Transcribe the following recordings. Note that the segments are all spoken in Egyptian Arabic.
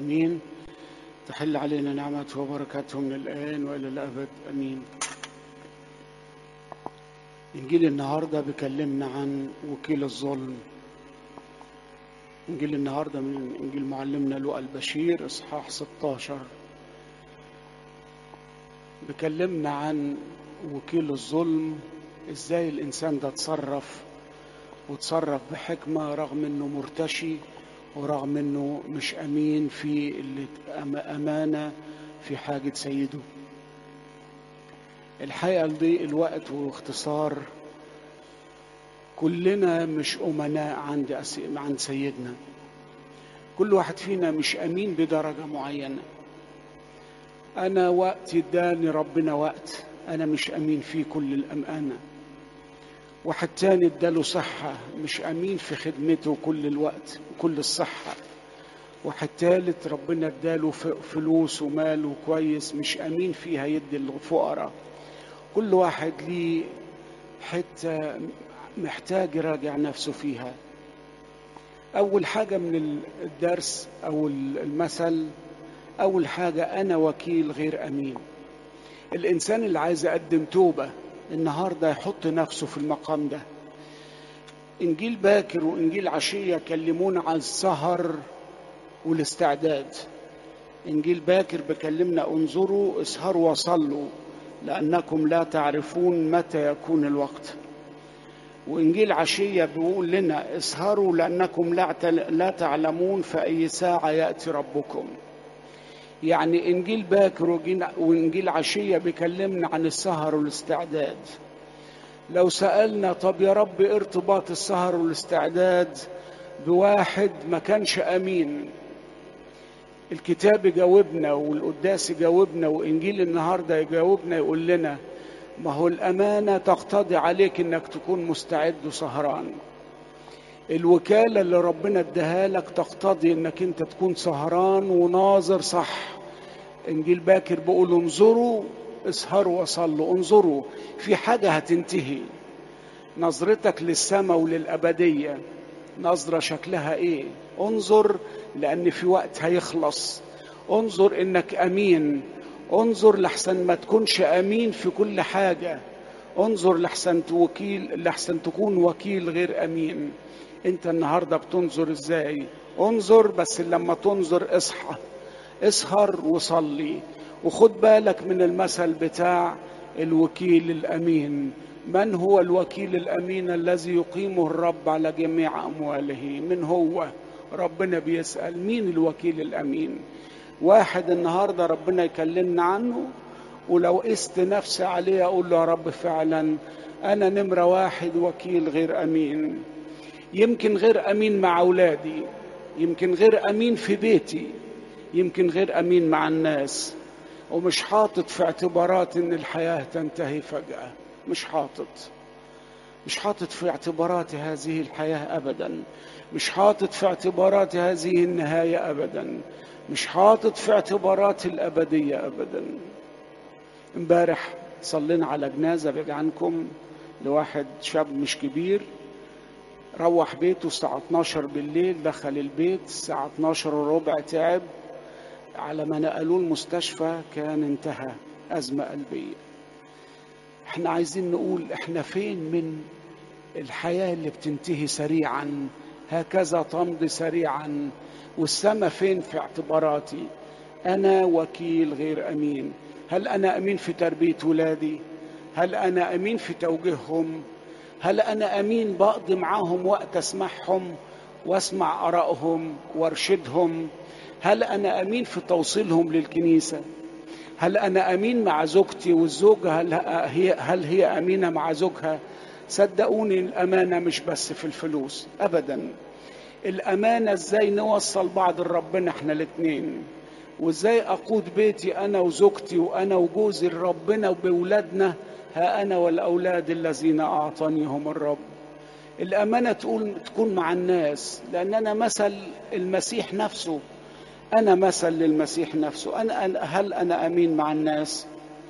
امين تحل علينا نعمته وبركاته من الان والى الابد امين انجيل النهارده بيكلمنا عن وكيل الظلم انجيل النهارده من انجيل معلمنا لوقا البشير اصحاح 16 بيكلمنا عن وكيل الظلم ازاي الانسان ده تصرف وتصرف بحكمه رغم انه مرتشي ورغم انه مش امين في اللي امانه في حاجه سيده الحقيقه لضيق الوقت واختصار كلنا مش امناء عند عند سيدنا كل واحد فينا مش امين بدرجه معينه انا وقت اداني ربنا وقت انا مش امين فيه كل الامانه واحد تاني اداله صحة مش أمين في خدمته كل الوقت كل الصحة واحد تالت ربنا اداله فلوس ومال كويس مش أمين فيها يدي الفقراء كل واحد ليه حتة محتاج يراجع نفسه فيها أول حاجة من الدرس أو المثل أول حاجة أنا وكيل غير أمين الإنسان اللي عايز يقدم توبة النهاردة يحط نفسه في المقام ده إنجيل باكر وإنجيل عشية كلمونا عن السهر والاستعداد إنجيل باكر بكلمنا انظروا اسهروا وصلوا لأنكم لا تعرفون متى يكون الوقت وإنجيل عشية بيقول لنا اسهروا لأنكم لا تعلمون في أي ساعة يأتي ربكم يعني انجيل باكر وانجيل عشيه بيكلمنا عن السهر والاستعداد لو سالنا طب يا رب ارتباط السهر والاستعداد بواحد ما كانش امين الكتاب يجاوبنا والقداس يجاوبنا وانجيل النهارده يجاوبنا يقول لنا ما هو الامانه تقتضي عليك انك تكون مستعد وسهران الوكالة اللي ربنا اداها لك تقتضي انك انت تكون سهران وناظر صح انجيل باكر بيقول انظروا اسهروا وصلوا انظروا في حاجة هتنتهي نظرتك للسماء وللأبدية نظرة شكلها ايه انظر لأن في وقت هيخلص انظر انك امين انظر لحسن ما تكونش امين في كل حاجة انظر لحسن وكيل لحسن تكون وكيل غير امين انت النهارده بتنظر ازاي انظر بس لما تنظر اصحى اسهر وصلي وخد بالك من المثل بتاع الوكيل الامين من هو الوكيل الامين الذي يقيمه الرب على جميع امواله من هو ربنا بيسال مين الوكيل الامين واحد النهارده ربنا يكلمنا عنه ولو قست نفسي عليه اقول له يا رب فعلا انا نمره واحد وكيل غير امين يمكن غير امين مع اولادي يمكن غير امين في بيتي يمكن غير امين مع الناس ومش حاطط في اعتبارات ان الحياه تنتهي فجاه مش حاطط مش حاطط في اعتباراتي هذه الحياه ابدا مش حاطط في اعتباراتي هذه النهايه ابدا مش حاطط في اعتباراتي الابديه ابدا امبارح صلينا على جنازه بعيد عنكم لواحد شاب مش كبير روح بيته الساعة 12 بالليل دخل البيت الساعة 12 وربع تعب على ما نقلوه المستشفى كان انتهى أزمة قلبية احنا عايزين نقول احنا فين من الحياة اللي بتنتهي سريعا هكذا تمضي سريعا والسماء فين في اعتباراتي أنا وكيل غير أمين هل أنا أمين في تربية ولادي هل أنا أمين في توجيههم هل أنا أمين بقضي معاهم وقت أسمعهم وأسمع آرائهم وأرشدهم هل أنا أمين في توصيلهم للكنيسة هل أنا أمين مع زوجتي والزوجة هل هي, هل هي أمينة مع زوجها صدقوني الأمانة مش بس في الفلوس أبدا الأمانة إزاي نوصل بعض لربنا إحنا الاتنين وإزاي أقود بيتي أنا وزوجتي وأنا وجوزي لربنا وبولادنا ها أنا والأولاد الذين أعطانيهم الرب الأمانة تقول تكون مع الناس لأن أنا مثل المسيح نفسه أنا مثل للمسيح نفسه أنا هل أنا أمين مع الناس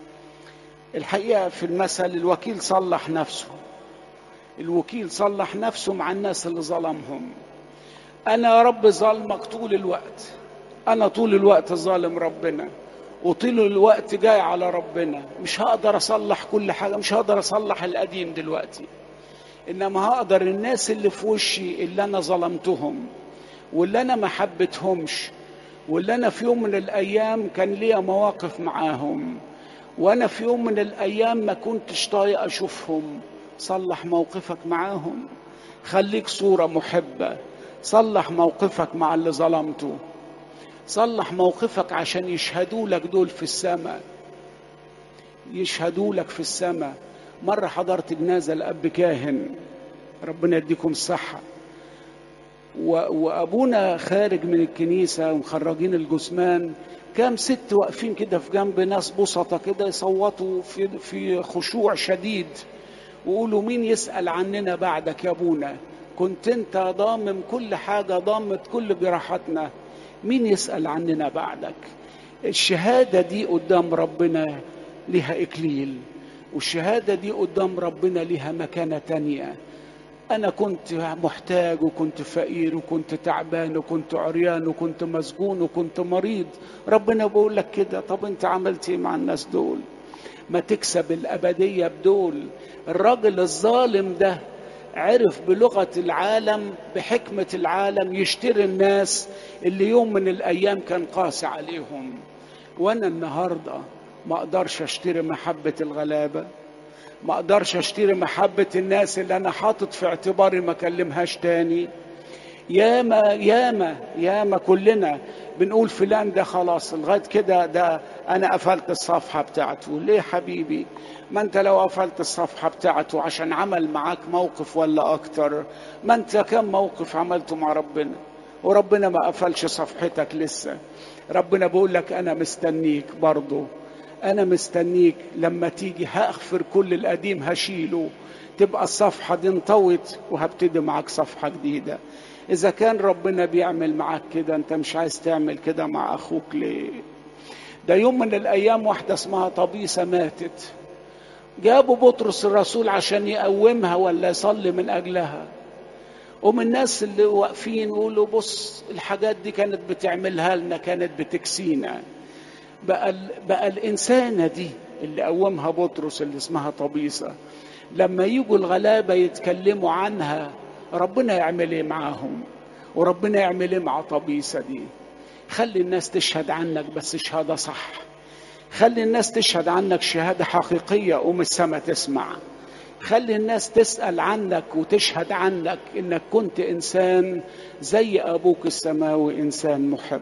الحقيقة في المثل الوكيل صلح نفسه الوكيل صلح نفسه مع الناس اللي ظلمهم أنا يا رب ظلمك طول الوقت انا طول الوقت ظالم ربنا وطول الوقت جاي على ربنا مش هقدر اصلح كل حاجه مش هقدر اصلح القديم دلوقتي انما هقدر الناس اللي في وشي اللي انا ظلمتهم واللي انا ما حبيتهمش واللي انا في يوم من الايام كان ليا مواقف معاهم وانا في يوم من الايام ما كنتش طايق اشوفهم صلح موقفك معاهم خليك صوره محبه صلح موقفك مع اللي ظلمته صلح موقفك عشان يشهدوا لك دول في السماء يشهدوا لك في السماء مرة حضرت جنازة لأب كاهن ربنا يديكم الصحة و... وأبونا خارج من الكنيسة ومخرجين الجثمان كام ست واقفين كده في جنب ناس بسطة كده يصوتوا في في خشوع شديد ويقولوا مين يسأل عننا بعدك يا أبونا كنت أنت ضامم كل حاجة ضامت كل جراحاتنا مين يسأل عننا بعدك الشهادة دي قدام ربنا لها إكليل والشهادة دي قدام ربنا لها مكانة تانية أنا كنت محتاج وكنت فقير وكنت تعبان وكنت عريان وكنت مسجون وكنت مريض ربنا بيقول لك كده طب أنت عملت إيه مع الناس دول ما تكسب الأبدية بدول الراجل الظالم ده عرف بلغة العالم بحكمة العالم يشتري الناس اللي يوم من الأيام كان قاسي عليهم وأنا النهاردة ما أقدرش أشتري محبة الغلابة ما أقدرش أشتري محبة الناس اللي أنا حاطط في اعتباري ما أكلمهاش تاني ياما ياما ياما كلنا بنقول فلان ده خلاص لغايه كده ده انا قفلت الصفحه بتاعته ليه حبيبي ما انت لو قفلت الصفحه بتاعته عشان عمل معاك موقف ولا اكتر ما انت كم موقف عملته مع ربنا وربنا ما قفلش صفحتك لسه ربنا بيقول لك انا مستنيك برضه انا مستنيك لما تيجي هاغفر كل القديم هشيله تبقى الصفحه دي انطوت وهبتدي معاك صفحه جديده إذا كان ربنا بيعمل معاك كده أنت مش عايز تعمل كده مع أخوك ليه؟ ده يوم من الأيام واحدة اسمها طبيسة ماتت جابوا بطرس الرسول عشان يقومها ولا يصلي من أجلها ومن الناس اللي واقفين يقولوا بص الحاجات دي كانت بتعملها لنا كانت بتكسينا بقى, بقى الإنسانة دي اللي قومها بطرس اللي اسمها طبيسة لما يجوا الغلابة يتكلموا عنها ربنا يعمل ايه معاهم وربنا يعمل ايه مع طبيسة دي خلي الناس تشهد عنك بس شهادة صح خلي الناس تشهد عنك شهادة حقيقية قوم السما تسمع خلي الناس تسأل عنك وتشهد عنك انك كنت انسان زي ابوك السماوي انسان محب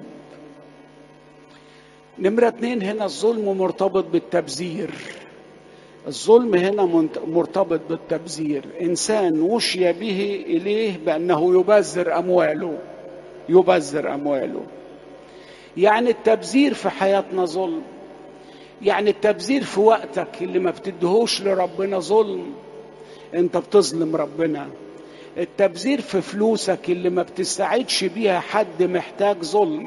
نمرة اتنين هنا الظلم مرتبط بالتبذير الظلم هنا مرتبط بالتبذير انسان وشي به اليه بانه يبذر امواله يبذر امواله يعني التبذير في حياتنا ظلم يعني التبذير في وقتك اللي ما بتدهوش لربنا ظلم انت بتظلم ربنا التبذير في فلوسك اللي ما بتستعدش بيها حد محتاج ظلم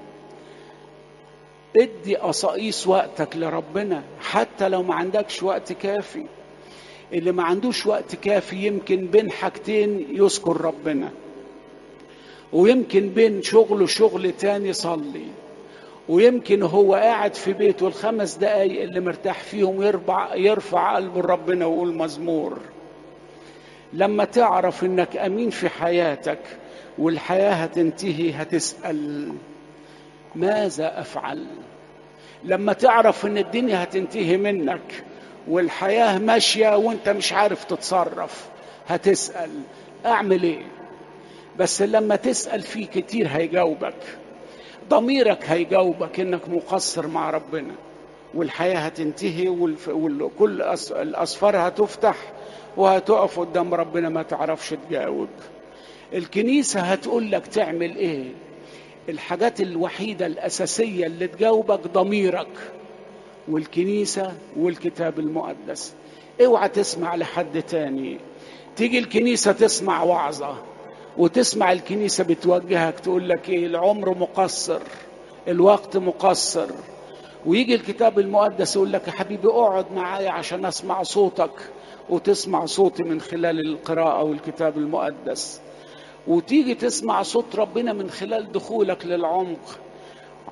ادي قصايص وقتك لربنا حتى لو ما عندكش وقت كافي اللي ما عندوش وقت كافي يمكن بين حاجتين يذكر ربنا ويمكن بين شغل وشغل تاني يصلي ويمكن هو قاعد في بيته الخمس دقايق اللي مرتاح فيهم يرفع يرفع قلبه لربنا ويقول مزمور لما تعرف انك امين في حياتك والحياه هتنتهي هتسال ماذا افعل لما تعرف ان الدنيا هتنتهي منك والحياه ماشيه وانت مش عارف تتصرف هتسال اعمل ايه بس لما تسال فيه كتير هيجاوبك ضميرك هيجاوبك انك مقصر مع ربنا والحياه هتنتهي وكل الاسفار هتفتح وهتقف قدام ربنا ما تعرفش تجاوب الكنيسه هتقول لك تعمل ايه الحاجات الوحيدة الأساسية اللي تجاوبك ضميرك والكنيسة والكتاب المقدس اوعى تسمع لحد تاني تيجي الكنيسة تسمع وعظة وتسمع الكنيسة بتوجهك تقول لك ايه العمر مقصر الوقت مقصر ويجي الكتاب المقدس يقول لك يا حبيبي اقعد معايا عشان اسمع صوتك وتسمع صوتي من خلال القراءة والكتاب المقدس وتيجي تسمع صوت ربنا من خلال دخولك للعمق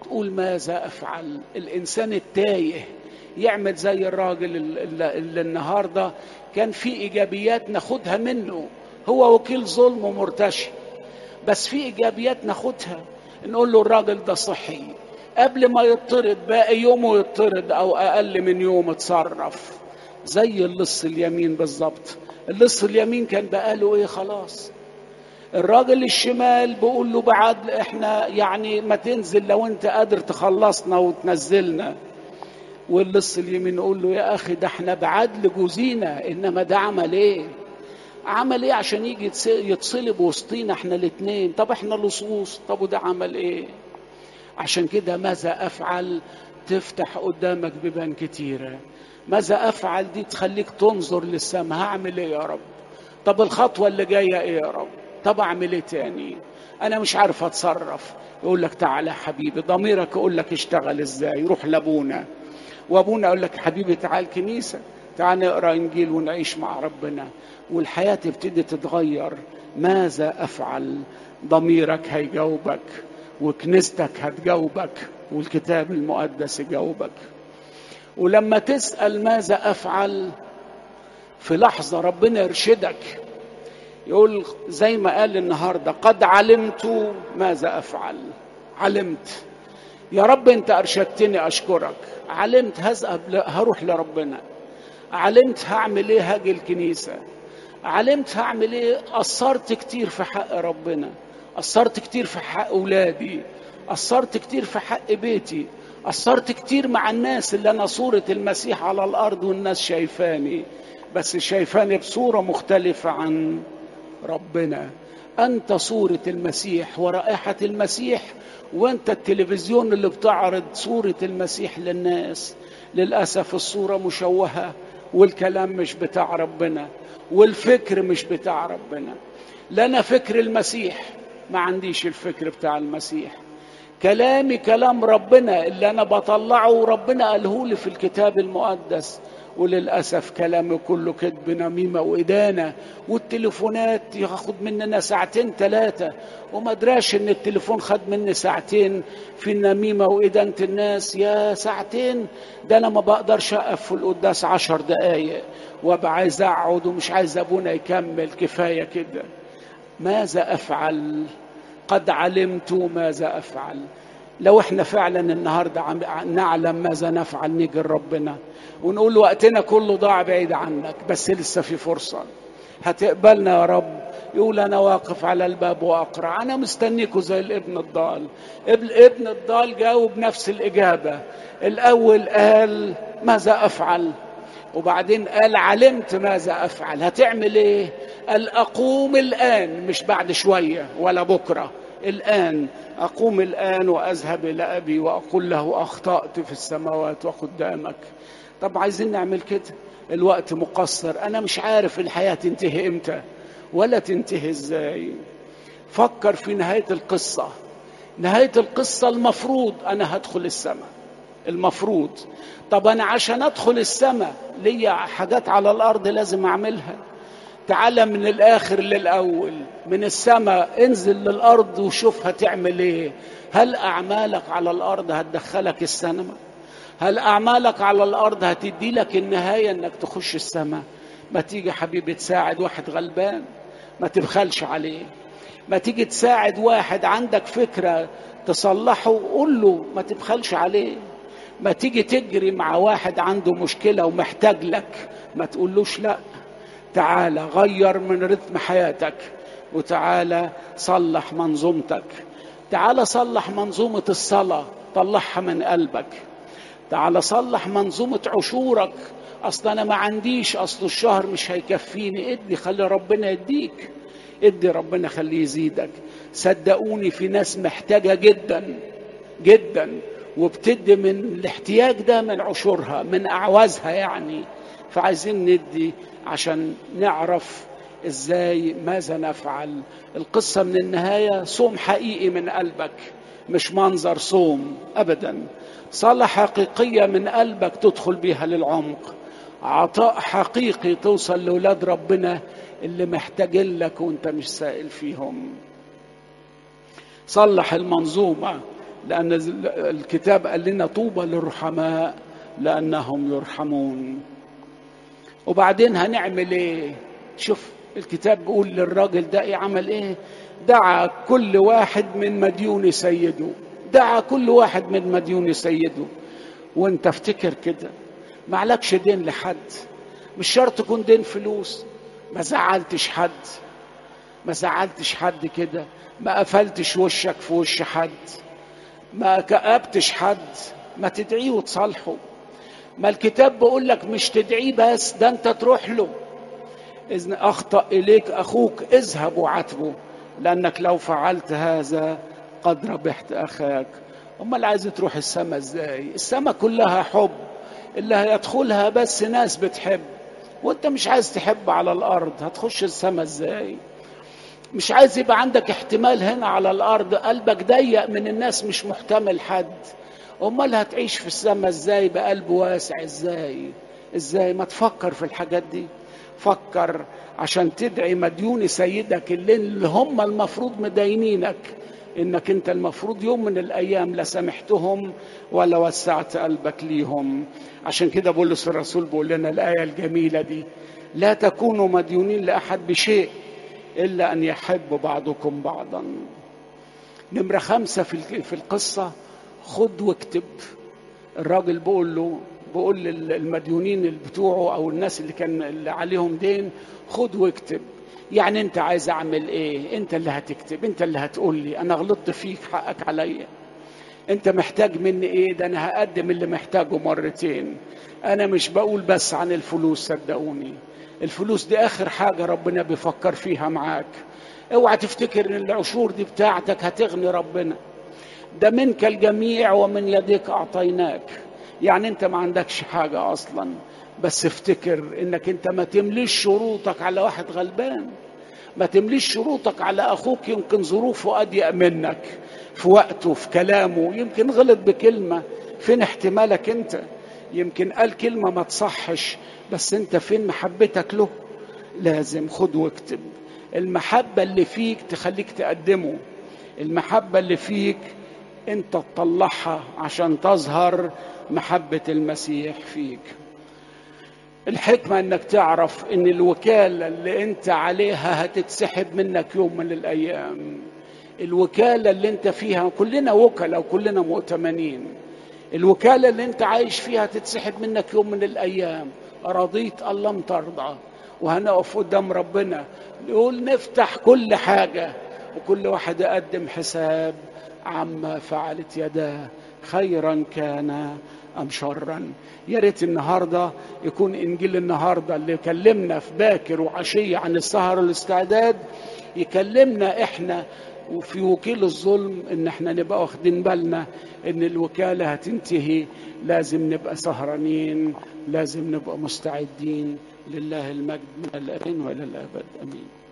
تقول ماذا افعل الانسان التايه يعمل زي الراجل اللي, اللي النهارده كان في ايجابيات ناخدها منه هو وكيل ظلم ومرتشي بس في ايجابيات ناخدها نقول له الراجل ده صحي قبل ما يطرد باقي يومه يطرد او اقل من يوم اتصرف زي اللص اليمين بالظبط اللص اليمين كان بقاله ايه خلاص الراجل الشمال بيقول له بعد احنا يعني ما تنزل لو انت قادر تخلصنا وتنزلنا واللص اليمين يقول له يا اخي ده احنا بعدل جوزينا انما ده عمل ايه عمل ايه عشان يجي يتصلب وسطينا احنا الاثنين طب احنا لصوص طب وده عمل ايه عشان كده ماذا افعل تفتح قدامك بيبان كتيره ماذا افعل دي تخليك تنظر للسماء هعمل ايه يا رب طب الخطوه اللي جايه ايه يا رب طب اعمل ايه تاني انا مش عارف اتصرف يقول لك تعالى يا حبيبي ضميرك يقول لك اشتغل ازاي روح لابونا وابونا يقول لك حبيبي تعال كنيسه تعال نقرا انجيل ونعيش مع ربنا والحياه تبتدي تتغير ماذا افعل ضميرك هيجاوبك وكنيستك هتجاوبك والكتاب المقدس يجاوبك ولما تسال ماذا افعل في لحظه ربنا يرشدك يقول زي ما قال النهارده قد علمت ماذا افعل علمت يا رب انت ارشدتني اشكرك علمت هذهب هروح لربنا علمت هعمل ايه هاجي الكنيسه علمت هعمل ايه قصرت كتير في حق ربنا قصرت كتير في حق اولادي قصرت كتير في حق بيتي قصرت كتير مع الناس اللي انا صوره المسيح على الارض والناس شايفاني بس شايفاني بصوره مختلفه عن ربنا انت صوره المسيح ورائحه المسيح وانت التلفزيون اللي بتعرض صوره المسيح للناس للاسف الصوره مشوهه والكلام مش بتاع ربنا والفكر مش بتاع ربنا لنا فكر المسيح ما عنديش الفكر بتاع المسيح كلامي كلام ربنا اللي انا بطلعه وربنا قاله لي في الكتاب المقدس وللاسف كلامي كله كذب نميمه وادانه والتليفونات ياخد مننا ساعتين ثلاثه وما دراش ان التليفون خد مني ساعتين في النميمه وادانه الناس يا ساعتين ده انا ما بقدرش اقف في القداس عشر دقايق وابقى عايز اقعد ومش عايز ابونا يكمل كفايه كده ماذا افعل قد علمت ماذا افعل لو احنا فعلا النهارده نعلم ماذا نفعل نيجي لربنا ونقول وقتنا كله ضاع بعيد عنك بس لسه في فرصه هتقبلنا يا رب يقول انا واقف على الباب واقرع انا مستنيكوا زي الابن الضال ابن الضال جاوب نفس الاجابه الاول قال ماذا افعل وبعدين قال علمت ماذا افعل هتعمل ايه قال اقوم الان مش بعد شويه ولا بكره الان اقوم الان واذهب الى ابي واقول له اخطات في السماوات وقدامك طب عايزين نعمل كده الوقت مقصر انا مش عارف الحياه تنتهي امتى ولا تنتهي ازاي فكر في نهايه القصه نهايه القصه المفروض انا هدخل السماء المفروض طب انا عشان ادخل السماء ليا حاجات على الارض لازم اعملها تعالى من الاخر للاول من السماء انزل للارض وشوف هتعمل ايه هل اعمالك على الارض هتدخلك السماء هل اعمالك على الارض هتدي لك النهايه انك تخش السماء ما تيجي حبيبي تساعد واحد غلبان ما تبخلش عليه ما تيجي تساعد واحد عندك فكره تصلحه قول له ما تبخلش عليه ما تيجي تجري مع واحد عنده مشكله ومحتاج لك ما تقولوش لا تعالى غير من رتم حياتك وتعالى صلح منظومتك تعالى صلح منظومة الصلاة طلعها من قلبك تعالى صلح منظومة عشورك أصل أنا ما عنديش أصل الشهر مش هيكفيني ادي خلي ربنا يديك ادي ربنا خليه يزيدك صدقوني في ناس محتاجة جدا جدا وبتدي من الاحتياج ده من عشورها من أعوازها يعني فعايزين ندي عشان نعرف ازاي ماذا نفعل القصه من النهايه صوم حقيقي من قلبك مش منظر صوم ابدا صلاه حقيقيه من قلبك تدخل بيها للعمق عطاء حقيقي توصل لاولاد ربنا اللي محتاجين لك وانت مش سائل فيهم صلح المنظومه لأن الكتاب قال لنا طوبى للرحماء لأنهم يرحمون وبعدين هنعمل ايه شوف الكتاب بيقول للراجل ده ايه عمل ايه دعا كل واحد من مديون سيده دعا كل واحد من مديون سيده وانت افتكر كده معلكش دين لحد مش شرط تكون دين فلوس ما زعلتش حد ما زعلتش حد كده ما قفلتش وشك في وش حد ما كأبتش حد ما تدعيه وتصالحه ما الكتاب بيقول لك مش تدعيه بس ده انت تروح له إذن أخطأ إليك أخوك اذهب وعاتبه لأنك لو فعلت هذا قد ربحت أخاك أمال عايز تروح السماء إزاي السماء كلها حب اللي هيدخلها بس ناس بتحب وانت مش عايز تحب على الأرض هتخش السماء إزاي مش عايز يبقى عندك احتمال هنا على الأرض قلبك ضيق من الناس مش محتمل حد امال هتعيش في السماء ازاي بقلب واسع ازاي ازاي ما تفكر في الحاجات دي فكر عشان تدعي مديون سيدك اللي, اللي هم المفروض مدينينك انك انت المفروض يوم من الايام لا سامحتهم ولا وسعت قلبك ليهم عشان كده بولس الرسول بيقول لنا الايه الجميله دي لا تكونوا مديونين لاحد بشيء الا ان يحب بعضكم بعضا نمره خمسه في في القصه خد واكتب الراجل بيقول له بيقول للمديونين بتوعه او الناس اللي كان اللي عليهم دين خد واكتب يعني انت عايز اعمل ايه انت اللي هتكتب انت اللي هتقول لي انا غلطت فيك حقك عليا انت محتاج مني ايه ده انا هقدم اللي محتاجه مرتين انا مش بقول بس عن الفلوس صدقوني الفلوس دي اخر حاجه ربنا بيفكر فيها معاك اوعى تفتكر ان العشور دي بتاعتك هتغني ربنا ده منك الجميع ومن يديك اعطيناك يعني انت ما عندكش حاجه اصلا بس افتكر انك انت ما تمليش شروطك على واحد غلبان ما تمليش شروطك على اخوك يمكن ظروفه اضيق منك في وقته في كلامه يمكن غلط بكلمه فين احتمالك انت يمكن قال كلمه ما تصحش بس انت فين محبتك له لازم خد واكتب المحبه اللي فيك تخليك تقدمه المحبه اللي فيك انت تطلعها عشان تظهر محبه المسيح فيك الحكمة انك تعرف ان الوكالة اللي انت عليها هتتسحب منك يوم من الايام الوكالة اللي انت فيها كلنا وكلاء وكلنا مؤتمنين الوكالة اللي انت عايش فيها هتتسحب منك يوم من الايام رضيت ام لم ترضى وهنقف قدام ربنا نقول نفتح كل حاجة وكل واحد يقدم حساب عما فعلت يداه خيرا كان أم شرا يا ريت النهارده يكون انجيل النهارده اللي كلمنا في باكر وعشيه عن السهر والاستعداد يكلمنا احنا وفي وكيل الظلم ان احنا نبقى واخدين بالنا ان الوكاله هتنتهي لازم نبقى سهرانين لازم نبقى مستعدين لله المجد من الان والى الابد امين